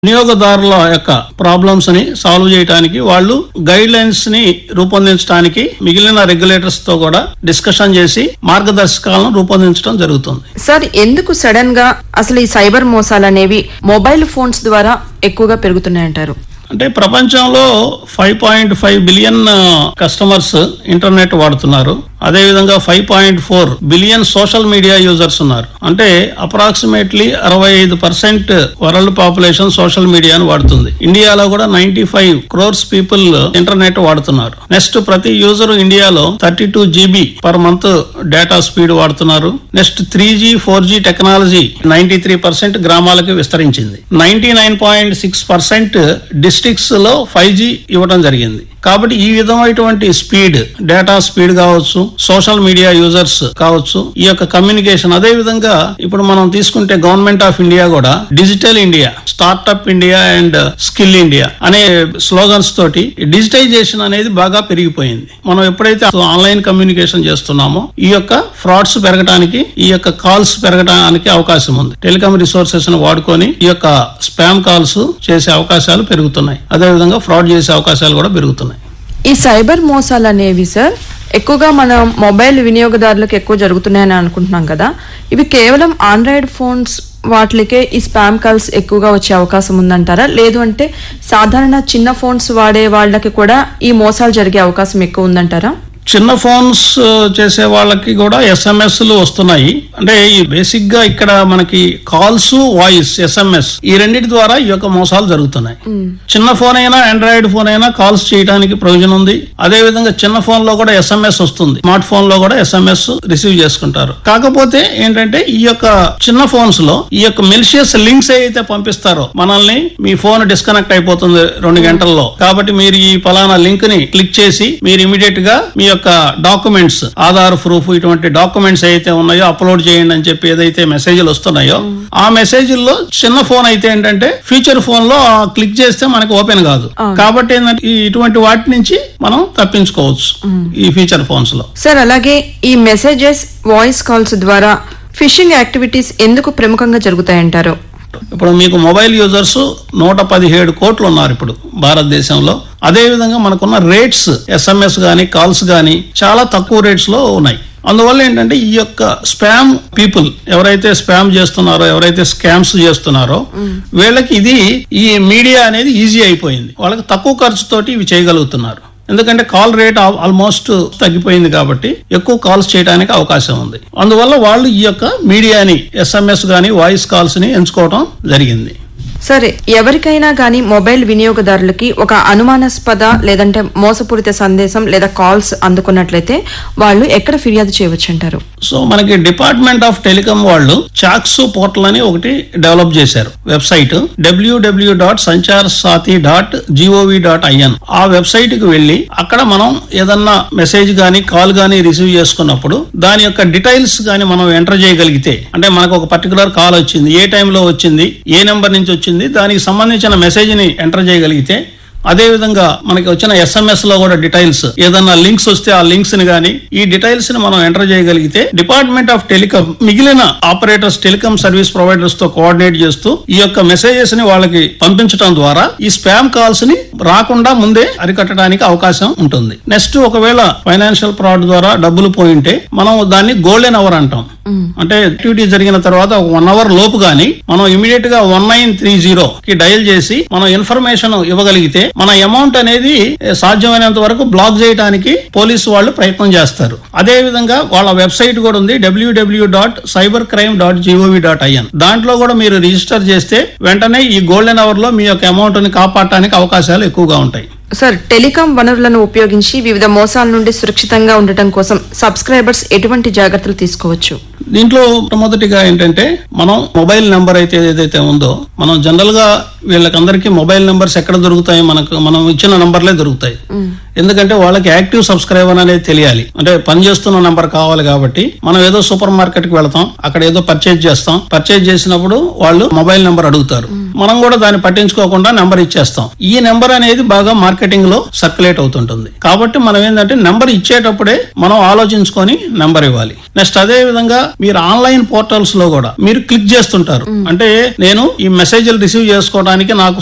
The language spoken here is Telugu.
వినియోగదారుల యొక్క ప్రాబ్లమ్స్ ని సాల్వ్ చేయడానికి వాళ్ళు గైడ్ లైన్స్ ని రూపొందించడానికి మిగిలిన రెగ్యులేటర్స్ తో కూడా డిస్కషన్ చేసి మార్గదర్శకాలను రూపొందించడం జరుగుతుంది సార్ ఎందుకు సడన్ గా అసలు ఈ సైబర్ మోసాలు అనేవి మొబైల్ ఫోన్స్ ద్వారా ఎక్కువగా పెరుగుతున్నాయంటారు అంటే ప్రపంచంలో five point five billion customers internet వాడుతున్నారు అదేవిధంగా five point four billion social media users ఉన్నారు అంటే అప్రాక్సిమేట్లీ అరవై ఐదు పర్సెంట్ వరల్డ్ పాపులేషన్ సోషల్ మీడియాను వాడుతుంది ఇండియాలో కూడా ninety five crores people internet వాడుతున్నారు నెక్స్ట్ ప్రతి యూజర్ ఇండియాలో thirty two GB per month data speed వాడుతున్నారు next three G four G technology ninety three percent గ్రామాలకు విస్తరించింది ninety nine point six percent districts లో ఫైవ్ జీ ఇవ్వడం జరిగింది కాబట్టి ఈ విధమైనటువంటి స్పీడ్ డేటా స్పీడ్ కావచ్చు సోషల్ మీడియా యూజర్స్ కావచ్చు ఈ యొక్క కమ్యూనికేషన్ అదే విధంగా ఇప్పుడు మనం తీసుకుంటే గవర్నమెంట్ ఆఫ్ ఇండియా కూడా digital India startup India and skill India అనే స్లోగన్స్ తోటి డిజిటైజేషన్ అనేది బాగా పెరిగిపోయింది మనం ఎప్పుడైతే ఆన్లైన్ కమ్యూనికేషన్ చేస్తున్నామో ఈ యొక్క ఫ్రాడ్స్ పెరగడానికి ఈ యొక్క కాల్స్ పెరగడానికి అవకాశం ఉంది టెలికాం రిసోర్సెస్ ను వాడుకొని ఈ యొక్క స్పామ్ కాల్స్ చేసే అవకాశాలు పెరుగుతున్నాయి అదే విధంగా ఫ్రాడ్ చేసే అవకాశాలు కూడా పెరుగుతున్నాయి ఈ సైబర్ మోసాలు అనేవి సార్ ఎక్కువగా మన మొబైల్ వినియోగదారులకు ఎక్కువ జరుగుతున్నాయని అనుకుంటున్నాం కదా ఇవి కేవలం ఆండ్రాయిడ్ ఫోన్స్ వాటికే ఈ స్పామ్ కాల్స్ ఎక్కువగా వచ్చే అవకాశం ఉందంటారా లేదు అంటే సాధారణ చిన్న ఫోన్స్ వాడే వాళ్ళకి కూడా ఈ మోసాలు జరిగే అవకాశం ఎక్కువ ఉందంటారా చిన్న ఫోన్స్ చేసే వాళ్ళకి కూడా ఎస్ఎంఎస్ లు వస్తున్నాయి అంటే ఈ బేసిక్ గా ఇక్కడ మనకి కాల్స్ వాయిస్ ఎస్ఎంఎస్ ఈ రెండింటి ద్వారా ఈ యొక్క మోసాలు జరుగుతున్నాయి చిన్న ఫోన్ అయినా ఆండ్రాయిడ్ ఫోన్ అయినా కాల్స్ చేయడానికి ప్రయోజనం ఉంది అదే విధంగా చిన్న ఫోన్ లో కూడా ఎస్ఎంఎస్ వస్తుంది స్మార్ట్ ఫోన్ లో కూడా ఎస్ఎంఎస్ రిసీవ్ చేసుకుంటారు కాకపోతే ఏంటంటే ఈ యొక్క చిన్న ఫోన్స్ లో ఈ యొక్క మెలిషియస్ లింక్స్ ఏవైతే పంపిస్తారో మనల్ని మీ ఫోన్ డిస్కనెక్ట్ అయిపోతుంది రెండు గంటల్లో కాబట్టి మీరు ఈ పలానా లింక్ ని క్లిక్ చేసి మీరు ఇమీడియట్ గా మీ యొక్క డాక్యుమెంట్స్ ఆధార్ ప్రూఫ్ ఇటువంటి డాక్యుమెంట్స్ ఏదైతే ఉన్నాయో అప్లోడ్ చేయండి అని చెప్పి ఏదైతే మెసేజ్లు వస్తున్నాయో ఆ మెసేజ్ల్లో చిన్న ఫోన్ అయితే ఏంటంటే ఫ్యూచర్ ఫోన్ లో క్లిక్ చేస్తే మనకి ఓపెన్ కాదు కాబట్టి ఏంటంటే ఈ ఇటువంటి వాటి నుంచి మనం తప్పించుకోవచ్చు ఈ ఫీచర్ ఫోన్స్ లో సార్ అలాగే ఈ మెసేజెస్ వాయిస్ కాల్స్ ద్వారా ఫిషింగ్ యాక్టివిటీస్ ఎందుకు ప్రముఖంగా జరుగుతాయంటారు ఇప్పుడు మీకు మొబైల్ యూజర్స్ నూట పదిహేడు కోట్లు ఉన్నారు ఇప్పుడు భారతదేశంలో అదే విధంగా మనకున్న రేట్స్ ఎస్ఎంఎస్ గానీ కాల్స్ గానీ చాలా తక్కువ రేట్స్ లో ఉన్నాయి అందువల్ల ఏంటంటే ఈ యొక్క స్పామ్ పీపుల్ ఎవరైతే స్పామ్ చేస్తున్నారో ఎవరైతే స్కామ్స్ చేస్తున్నారో వీళ్ళకి ఇది ఈ మీడియా అనేది ఈజీ అయిపోయింది వాళ్ళకి తక్కువ ఖర్చుతోటి ఇవి చేయగలుగుతున్నారు ఎందుకంటే కాల్ రేట్ ఆల్మోస్ట్ తగ్గిపోయింది కాబట్టి ఎక్కువ కాల్స్ చేయడానికి అవకాశం ఉంది అందువల్ల వాళ్ళు ఈ యొక్క మీడియాని ఎస్ఎంఎస్ గానీ వాయిస్ కాల్స్ ని ఎంచుకోవడం జరిగింది సరే ఎవరికైనా కానీ మొబైల్ వినియోగదారులకి ఒక అనుమానాస్పద లేదంటే మోసపూరిత సందేశం లేదా కాల్స్ అందుకున్నట్లయితే వాళ్ళు ఎక్కడ ఫిర్యాదు చేయవచ్చు అంటారు సో మనకి డిపార్ట్మెంట్ ఆఫ్ టెలికాం వాళ్ళు చాక్సు పోర్టల్ అని ఒకటి డెవలప్ చేశారు website WWW dot Sanchar Saathi dot GOV dot IN ఆ వెబ్సైట్ కి వెళ్లి అక్కడ మనం ఏదన్నా మెసేజ్ గానీ కాల్ గానీ రిసీవ్ చేసుకున్నప్పుడు దాని యొక్క డీటెయిల్స్ గానీ మనం ఎంటర్ చేయగలిగితే అంటే మనకు ఒక పర్టికులర్ కాల్ వచ్చింది ఏ టైంలో వచ్చింది ఏ నెంబర్ నుంచి వచ్చింది దానికి సంబంధించిన మెసేజ్ ని ఎంటర్ చేయగలిగితే అదే విధంగా మనకి వచ్చిన ఎస్ఎంఎస్ లో కూడా డీటెయిల్స్ ఏదన్నా లింక్స్ వస్తే ఆ లింక్స్ ని గానీ ఈ డీటెయిల్స్ ని మనం ఎంటర్ చేయగలిగితే డిపార్ట్మెంట్ ఆఫ్ టెలికాం మిగిలిన ఆపరేటర్స్ టెలికాం సర్వీస్ ప్రొవైడర్స్ తో కోఆర్డినేట్ చేస్తూ ఈ యొక్క మెసేజెస్ ని వాళ్ళకి పంపించడం ద్వారా ఈ స్పామ్ కాల్స్ ని రాకుండా ముందే అరికట్టడానికి అవకాశం ఉంటుంది నెక్స్ట్ ఒకవేళ ఫైనాన్షియల్ ఫ్రాడ్ ద్వారా డబ్బులు పోయింటే మనం దాన్ని గోల్డెన్ అవర్ అంటాం అంటే యాక్టివిటీ జరిగిన తర్వాత ఒక వన్ అవర్ లోపు గానీ మనం ఇమీడియట్ గా వన్ నైన్ త్రీ జీరో కి డయల్ చేసి మనం ఇన్ఫర్మేషన్ ఇవ్వగలిగితే మన అమౌంట్ అనేది ఏ, సాధ్యమైనంత వరకు బ్లాక్ చేయడానికి పోలీసు వాళ్ళు ప్రయత్నం చేస్తారు అదే విధంగా వాళ్ళ వెబ్సైట్ కూడా ఉంది WWW dot cyber crime dot GOV dot IN దాంట్లో కూడా మీరు రిజిస్టర్ చేస్తే వెంటనే ఈ గోల్డెన్ అవర్ లో మీ యొక్క అమౌంట్ ని కాపాడటానికి అవకాశాలు ఎక్కువగా ఉంటాయి సార్ టెలికాం వనరులను ఉపయోగించి వివిధ మోసాల నుండి సురక్షితంగా ఉండటం కోసం సబ్స్క్రైబర్స్ ఎటువంటి జాగ్రత్తలు తీసుకోవచ్చు దీంట్లో మొదటిగా ఏంటంటే మనం మొబైల్ నెంబర్ అయితే ఏదైతే ఉందో మనం జనరల్ గా వీళ్ళకందరికీ మొబైల్ నెంబర్స్ ఎక్కడ దొరుకుతాయి మనకు మనం ఇచ్చిన నంబర్లే దొరుకుతాయి ఎందుకంటే వాళ్ళకి యాక్టివ్ సబ్స్క్రైబర్ అనేది తెలియాలి అంటే పనిచేస్తున్న నంబర్ కావాలి కాబట్టి మనం ఏదో సూపర్ మార్కెట్ కి వెళ్తాం అక్కడ ఏదో పర్చేజ్ చేస్తాం పర్చేజ్ చేసినప్పుడు వాళ్ళు మొబైల్ నెంబర్ అడుగుతారు మనం కూడా దాన్ని పట్టించుకోకుండా నెంబర్ ఇచ్చేస్తాం ఈ నెంబర్ అనేది బాగా మార్కెటింగ్ లో సర్క్యులేట్ అవుతుంటుంది కాబట్టి మనం ఏంటంటే నెంబర్ ఇచ్చేటప్పుడే మనం ఆలోచించుకొని నెంబర్ ఇవ్వాలి నెక్స్ట్ అదే విధంగా మీరు ఆన్లైన్ పోర్టల్స్ లో కూడా మీరు క్లిక్ చేస్తుంటారు అంటే నేను ఈ మెసేజ్లు రిసీవ్ చేసుకోవడానికి నాకు